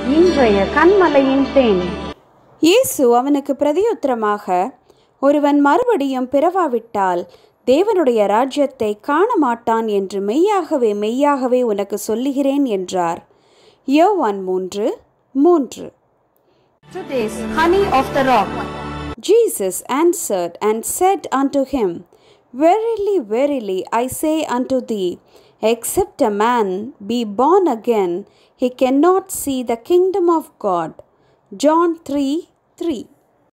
இன்றைய கண்மலையின் தேன் இயேசு அவனுக்கு பிரதியுத்தரமாக ஒருவன் மறுபடியும் பிறவாவிட்டால் தேவனுடைய ராஜ்யத்தை காண மாட்டான் என்று மெய்யாகவே மெய்யாகவே உனக்கு சொல்லுகிறேன் என்றார் யோவான் மூன்று மூன்று Today's honey of the rock. Jesus answered and said unto him, Verily, verily, I say unto thee, except a man be born again, he cannot see the kingdom of God. John 3 3